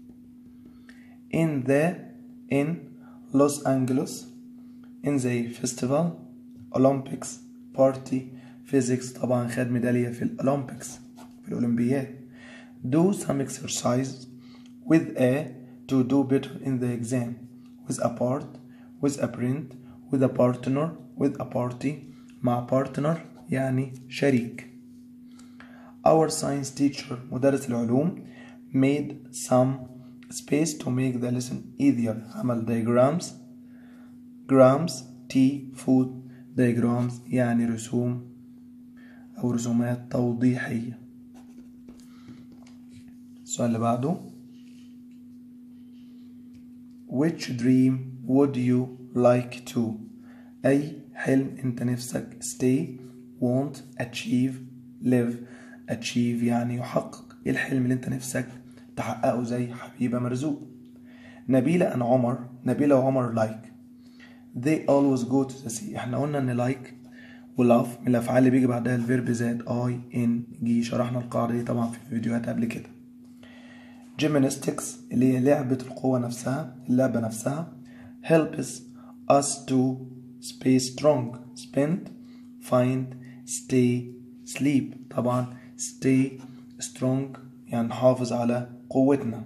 in the in Los Angeles in the festival Olympics party physics طبعا خد ميدالية في الأولمبيكس في الأولمبياد do some exercise with a to do better in the exam with a part with a print with a partner with a party مع partner يعني شريك our science teacher مدرس العلوم made some space to make the lesson easier عمل diagrams grams tea food diagrams يعني رسوم أو رسومات توضيحية السؤال اللي بعده which dream would you like to أي حلم أنت نفسك stay want achieve live achieve يعني يحقق إيه الحلم اللي أنت نفسك تحققه زي حبيبة مرزوق نبيلة and عمر نبيلة وعمر like they always go to the sea احنا قلنا ان like و love من الافعال اللي بيجي بعدها الفيرب زائد I N G شرحنا القاعدة دي طبعا في فيديوهات قبل كده gymnastics اللي هي لعبة القوة نفسها اللعبة نفسها helps us to stay strong spend find stay sleep طبعا stay strong يعني نحافظ على قوتنا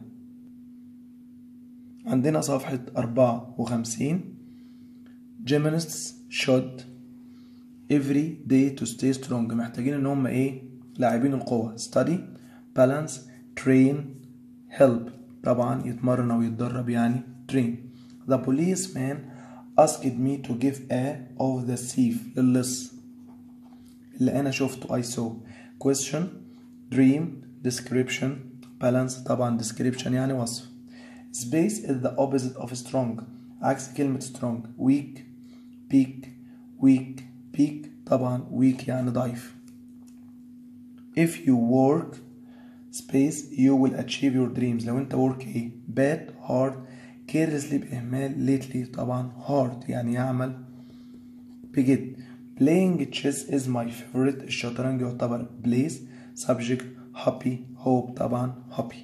عندنا صفحة أربعة وخمسين gymnasts should every day to stay strong محتاجين ان هم ايه لاعبين القوة study balance train help طبعا يتمرن او يتدرب يعني train the policeman asked me to give a of the thief للص اللي انا شفته I saw question dream description balance طبعا description يعني وصف space is the opposite of strong عكس كلمة strong weak peak weak peak طبعا weak يعني ضعيف if you work space you will achieve your dreams لو انت work ايه bad hard carelessly بإهمال lately طبعا hard يعني يعمل بجد playing chess is my favorite الشطرنج يعتبر place subject happy hope طبعا happy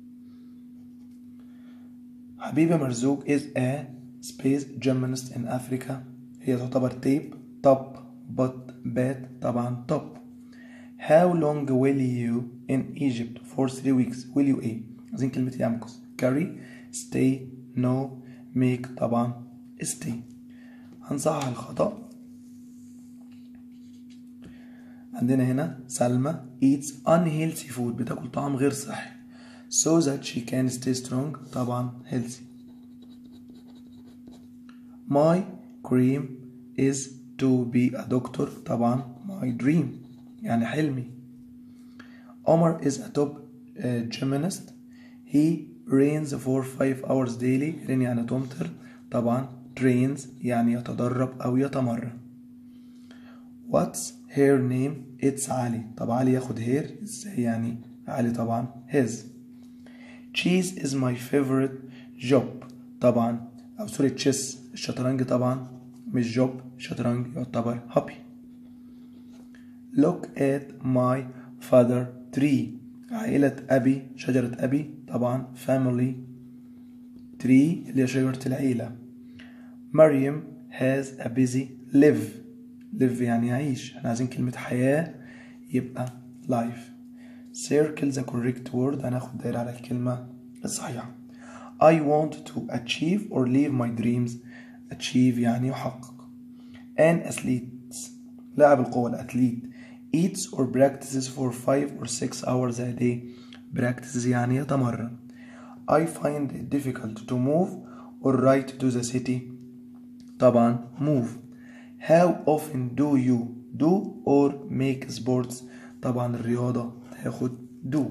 حبيبة مرزوق is a space gymnast in Africa هي تعتبر tape top but bad طبعا top how long will you in Egypt for three weeks will you ايه عايزين كلمة يمكث carry stay no make طبعا stay هنصحح الخطأ عندنا هنا سلمى eats unhealthy food بتاكل طعام غير صحي so that she can stay strong طبعا healthy my dream is to be a doctor طبعا my dream يعني حلمي Omar is a top uh, gymnast he trains for 5 hours daily train يعني تمطر طبعا trains يعني يتدرب أو يتمرن What's her name it's علي طب علي ياخد her ازاي يعني علي طبعا his cheese is my favorite job طبعا أو سوري chess الشطرنج طبعا مش job الشطرنج يعتبر happy look at my father tree عائلة أبي شجرة أبي طبعا family tree اللي هي شجرة العيلة مريم has a busy live live يعني يعيش احنا عايزين كلمة حياة يبقى life circle the correct word هناخد دايرة على الكلمة الصحيحة I want to achieve or live my dreams achieve يعني يحقق an athlete لاعب القوة الأتليت eats or practices for 5 or 6 hours a day practices يعني يتمرن I find it difficult to move or ride to the city طبعا move how often do you do or make sports طبعا الرياضة تاخد do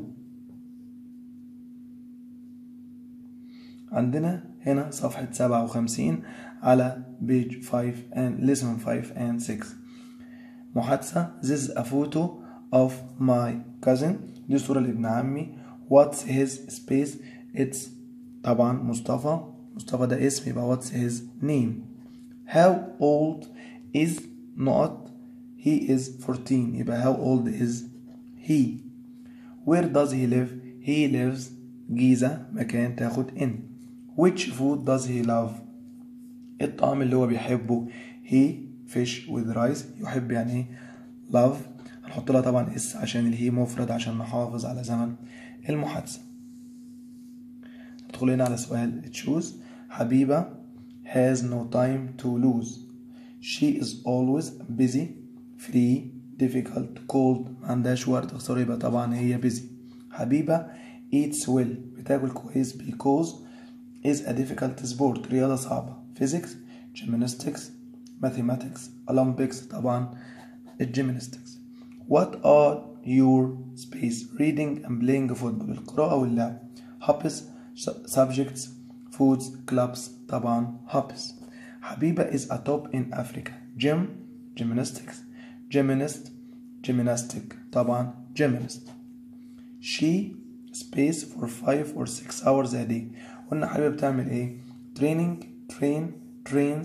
عندنا هنا صفحة 57 على page 5 and lesson 5 and 6 محادثة This is a photo of my cousin دي صورة لابن عمي What's his space It's طبعا مصطفى مصطفى ده اسم يبقى what's his name How old is not He is 14 يبقى how old is he Where does he live He lives جيزة مكان تاخد in Which food does he love الطعام اللي هو بيحبه he fish with rice يحب يعني ايه love هنحط لها طبعا اس عشان الهي مفرد عشان نحافظ على زمن المحادثة ندخل هنا على سؤال choose حبيبة has no time to lose she is always busy free difficult cold ما عندهاش وقت تخسر يبقى طبعا هي busy حبيبة eats well بتاكل كويس because is a difficult sport رياضة صعبة physics gymnastics mathematics Olympics طبعا الجيمناستكس What are your space reading and playing football القراءة واللعب hobbies subjects foods clubs طبعا hobbies حبيبة is a top in Africa gym gymnastics gymnast gymnastic طبعا gymnast she space for 5 or 6 hours a day قلنا حبيبة بتعمل ايه training train trains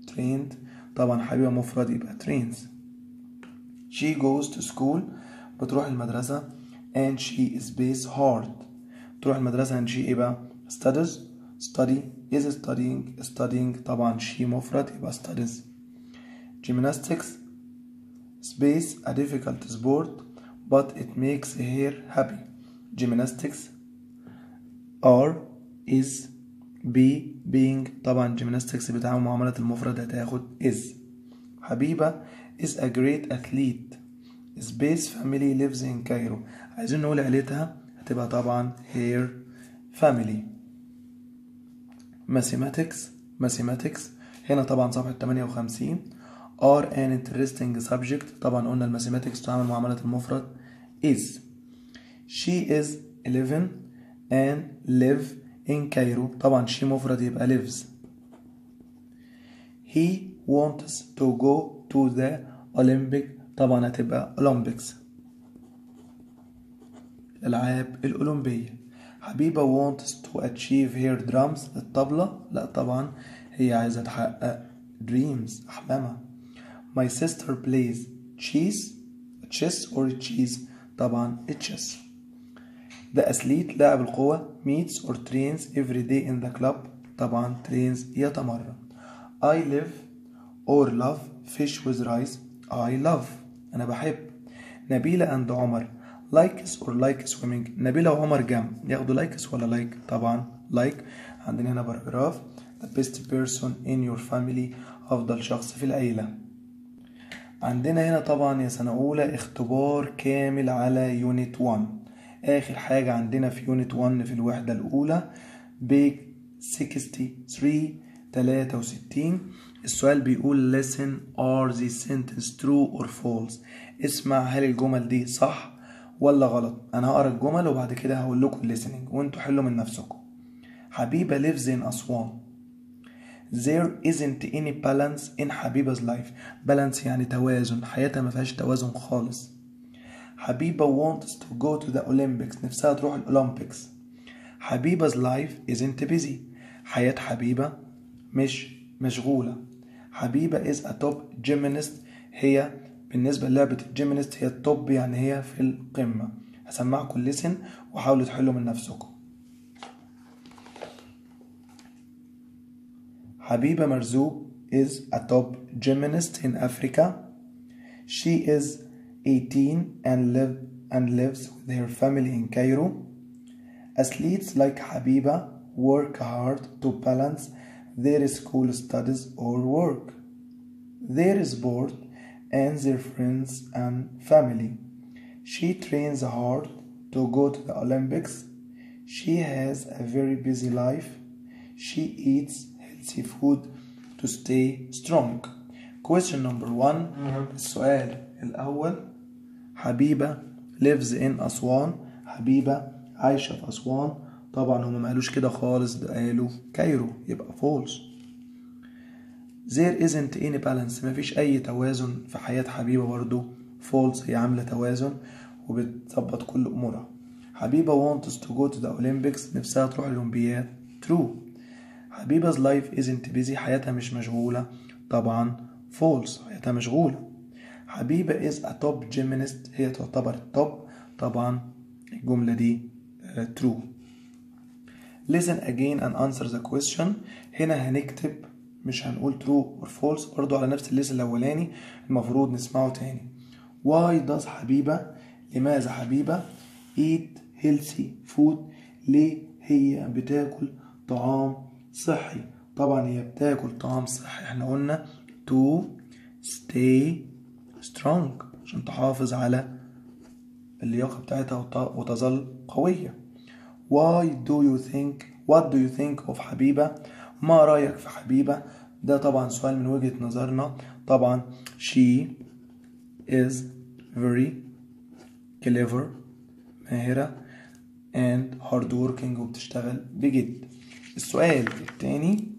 trained طبعا حبيبة مفرد يبقى trains she goes to school بتروح المدرسة and she is based hard تروح المدرسة and she ايه بقى studies study is studying studying طبعا she مفرد يبقى studies gymnastics space a difficult sport but it makes her happy gymnastics are is be being طبعا gymnastics بتعامل معاملة المفرد هتاخد is حبيبة is a great athlete space family lives in Cairo عايزين نقول عيلتها هتبقى طبعا her family mathematics mathematics هنا طبعا صفحة 58 are an interesting subject طبعا قلنا الماثيماتكس تعامل معاملة المفرد is she is 11 and live in Cairo طبعا she مفرد يبقى lives he wants to go to the Olympic طبعا هتبقى Olympics الألعاب الأولمبية حبيبة wants to achieve her drums الطبلة لا طبعا هي عايزة تحقق dreams أحلامها my sister plays chess chess or chess طبعا chess the athlete لاعب القوة meets or trains every day in the club طبعا trains يتمرن I live or love fish with rice I love أنا بحب نبيلة and عمر likes or like swimming نبيلة وعمر جمع ياخدوا likes ولا like طبعا like عندنا هنا باراجراف the best person in your family أفضل شخص في العيلة عندنا هنا طبعا يا سنة أولى اختبار كامل على يونت 1 آخر حاجة عندنا في يونت 1 في الوحدة الأولى بيج 63 63 السؤال بيقول listen are the sentence true or false اسمع هل الجمل دي صح ولا غلط انا هقرا الجمل وبعد كده هقول لكم listening وانتوا حلوا من نفسكم حبيبة lives in أسوان there isn't any balance in حبيبة life balance يعني توازن حياتها ما فيهاش توازن خالص حبيبة wants to go to the Olympics نفسها تروح الأولمبيكس حبيبة life isn't busy حياة حبيبة مش مشغولة حبيبة is a top gymnast هي بالنسبة للعبة الجيمنست هي التوب يعني هي في القمة هسمعكم لسن وحاولوا تحلوا من نفسكم حبيبة مرزوق is a top gymnast in Africa. She is 18 and live and lives with her family in Cairo. Athletes like Habiba work hard to balance their school studies or work, their sport, and their friends and family. She trains hard to go to the Olympics. She has a very busy life. She eats healthy food to stay strong. Question number one السؤال الأول حبيبة lives in أسوان حبيبة عايشة في أسوان طبعا هما ما قالوش كده خالص ده قالوا كايرو يبقى false there isn't any balance مفيش أي توازن في حياة حبيبة برضو false هي عاملة توازن وبتظبط كل أمورها حبيبة wants to go to the Olympics نفسها تروح الأولمبياد true حبيبة life isn't busy حياتها مش مشغولة طبعا false حياتها مشغولة حبيبة is a top gymnast هي تعتبر التوب طبعا الجملة دي uh, true listen again and answer the question هنا هنكتب مش هنقول true or false برضو على نفس الليس الأولاني المفروض نسمعه تاني why does حبيبة لماذا حبيبة eat healthy food ليه هي بتاكل طعام صحي طبعا هي بتاكل طعام صحي احنا قلنا to stay strong عشان تحافظ على اللياقة بتاعتها وتظل قوية why do you think what do you think of حبيبة ما رأيك في حبيبة ده طبعا سؤال من وجهة نظرنا طبعا she is very clever ماهرة and hard working وبتشتغل بجد السؤال التاني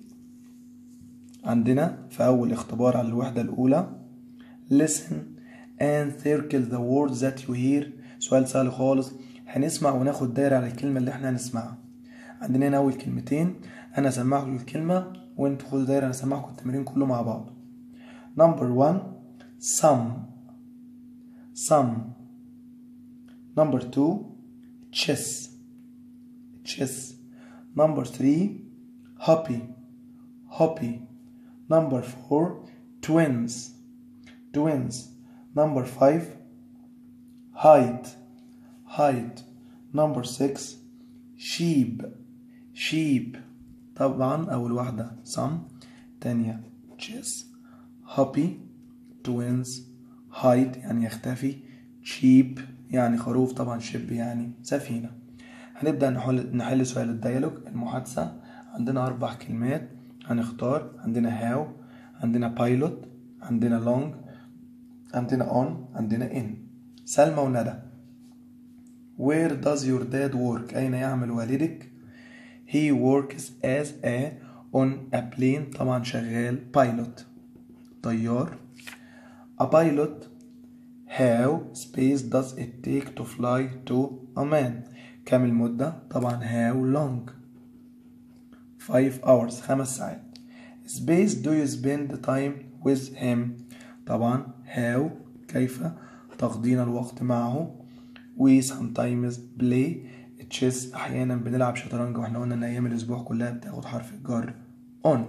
عندنا في أول اختبار على الوحدة الأولى listen and circle the words that you hear سؤال سهل خالص هنسمع وناخد دايرة على الكلمة اللي احنا هنسمعها عندنا هنا أول كلمتين أنا سمعت الكلمة وانتوا خدوا دايرة انا سامعكم التمرين كله مع بعض number one some some number two chess chess number three happy happy number four twins twins number five height height number six sheep sheep طبعا أول واحدة some تانية chess happy twins hide يعني يختفي sheep يعني خروف طبعا ship يعني سفينة هنبدأ نحل, نحل سؤال الديالوج المحادثة عندنا أربع كلمات هنختار عندنا how عندنا pilot عندنا long عندنا on عندنا in سلمى وندى Where does your dad work? أين يعمل والدك؟ He works as a on a plane طبعا شغال pilot طيار A pilot How space does it take to fly to Oman? كم المدة؟ طبعا how long 5 hours خمس ساعات Space do you spend time with him طبعا how كيف تقضين الوقت معه we sometimes play chess احيانا بنلعب شطرنج واحنا قلنا ان ايام الاسبوع كلها بتاخد حرف الجر on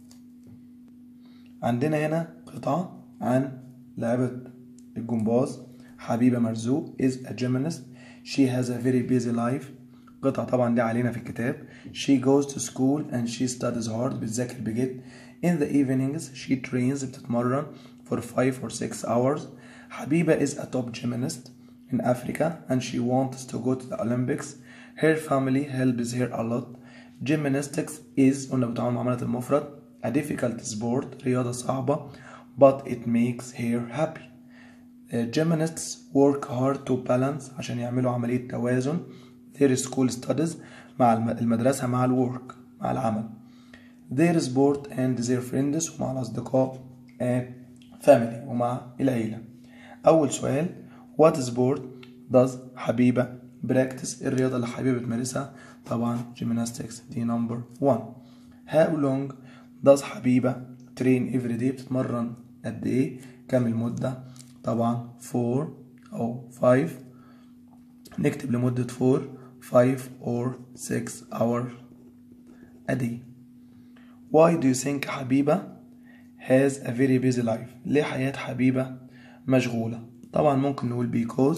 عندنا هنا قطعة عن لعبة الجمباز حبيبة مرزوق is a gymnast she has a very busy life قطعة طبعا دي علينا في الكتاب she goes to school and she studies hard بتذاكر بجد in the evenings she trains بتتمرن for 5 or 6 hours حبيبة is a top gymnast in Africa and she wants to go to the Olympics her family helps her a lot gymnastics is قلنا بتعامل معاملة المفرد a difficult sport رياضة صعبة but it makes her happy Uh, gymnasts work hard to balance عشان يعملوا عملية توازن their school studies مع الم- المدرسة مع الwork مع العمل their sport and their friends ومع الأصدقاء and family ومع العيلة أول سؤال what sport does حبيبة practice الرياضة اللي حبيبة بتمارسها طبعا gymnastics دي number one how long does حبيبة train every day بتتمرن قد ايه كم المدة طبعا 4 أو 5 نكتب لمدة 4 5 or 6 hours a day Why do you think حبيبة has a very busy life ليه حياة حبيبة مشغولة طبعا ممكن نقول because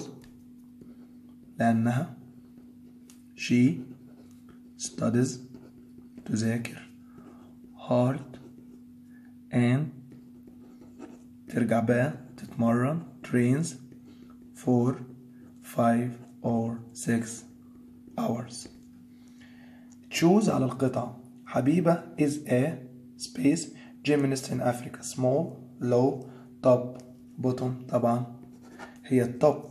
لأنها she studies تذاكر hard and ترجع بقى تتمرن trains for 5 or 6 hours choose على القطعة حبيبة is a space gymnast in Africa small low top bottom طبعا هي التوب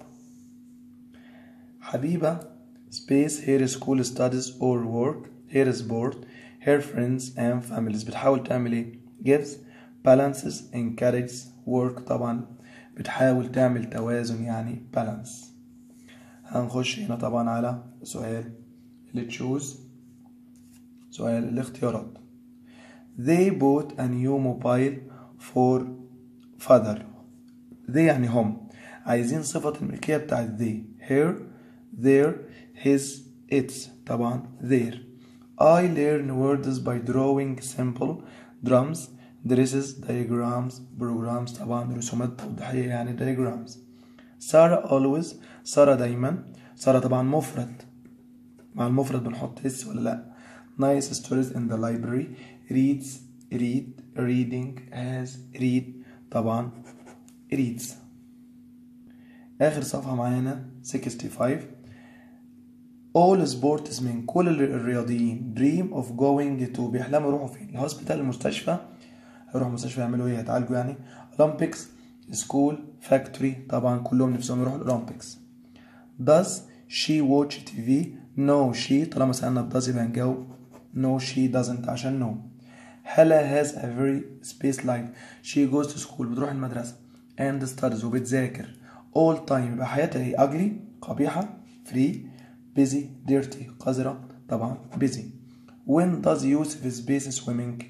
حبيبة space her school studies or work her sport her friends and families بتحاول تعمل ايه gives balances encourages work طبعا بتحاول تعمل توازن يعني balance هنخش هنا طبعا على سؤال اللي تشوز سؤال الاختيارات they bought a new mobile for father they يعني هم عايزين صفة الملكية بتاعت they her their his its طبعا their I learn words by drawing simple drums dresses diagrams programs طبعا رسومات توضيحية يعني diagrams سارة always سارة دايما سارة طبعا مفرد مع المفرد بنحط اس ولا لا nice stories in the library reads read reading has read طبعا reads آخر صفحة معانا 65 all sports من كل الرياضيين dream of going to بيحلموا يروحوا فين الهوسبيتال المستشفى هيروحوا مستشفى يعملوا ايه هيتعالجوا يعني Olympics school factory طبعا كلهم نفسهم يروحوا الأولمبيكس does she watch TV no she طالما سألنا ب does يبقى هنجاوب no she doesn't عشان no هلا has a very space life she goes to school بتروح المدرسة and studies وبتذاكر all time يبقى حياتها ايه ugly قبيحة free busy dirty قذرة طبعا busy when does Yusuf space swimming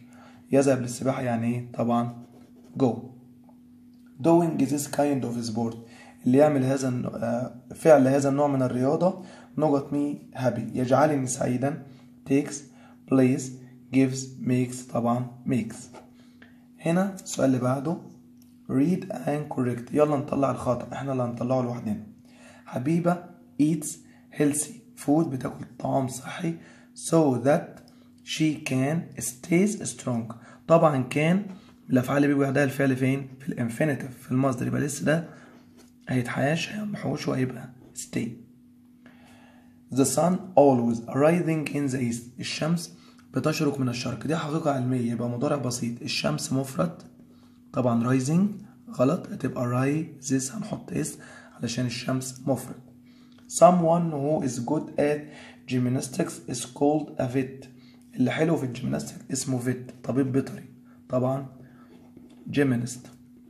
يذهب للسباحة يعني ايه طبعا go doing this kind of sport اللي يعمل هذا الن- آه، فعل هذا النوع من الرياضة نقط مي happy يجعلني سعيدا takes plays gives makes طبعا makes هنا السؤال اللي بعده read and correct يلا نطلع الخطأ احنا اللي هنطلعه لوحدنا حبيبة eats healthy food بتاكل طعام صحي so that she can stays strong طبعا كان الافعال اللي بيجي بعدها الفعل فين في الانفينيتيف في المصدر يبقى لسه ده هيتحاش هيمحوش وهيبقى stay The sun always rising in the east الشمس بتشرق من الشرق دي حقيقة علمية يبقى مضارع بسيط الشمس مفرد طبعا rising غلط هتبقى rises هنحط اس علشان الشمس مفرد someone who is good at gymnastics is called a vet اللي حلو في الجيمناستيك اسمه فيت طبيب بيطري طبعا gymnast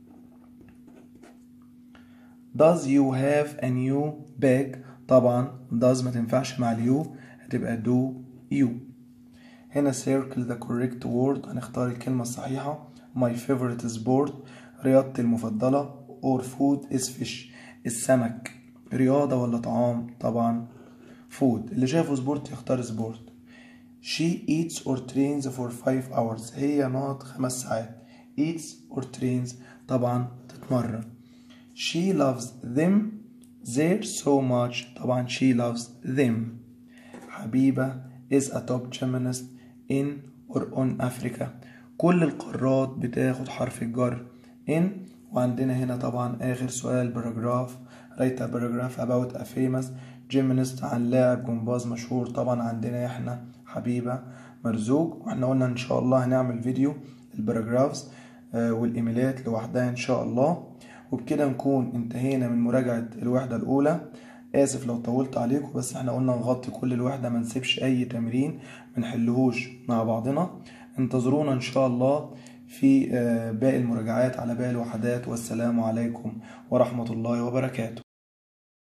Does you have a new bag طبعا does ما تنفعش مع اليو هتبقى do you هنا circle the correct word هنختار الكلمة الصحيحة my favorite sport رياضتي المفضلة or food is fish السمك رياضة ولا طعام طبعا food اللي شايفه سبورت يختار سبورت she eats or trains for five hours هي نقط خمس ساعات eats or trains طبعا تتمرن she loves them there so much طبعا she loves them حبيبة is a top gymnast in or on Africa كل القارات بتاخد حرف الجر in وعندنا هنا طبعا آخر سؤال باراجراف write a paragraph about a famous gymnast عن لاعب جمباز مشهور طبعا عندنا احنا حبيبة مرزوق واحنا قلنا ان شاء الله هنعمل فيديو الباراجرافز آه، والايميلات لوحدها ان شاء الله وبكده نكون انتهينا من مراجعة الوحدة الأولى آسف لو طولت عليكم بس احنا قلنا نغطي كل الوحدة ما نسيبش أي تمرين منحلهوش مع بعضنا انتظرونا إن شاء الله في آه، باقي المراجعات على باقي الوحدات والسلام عليكم ورحمة الله وبركاته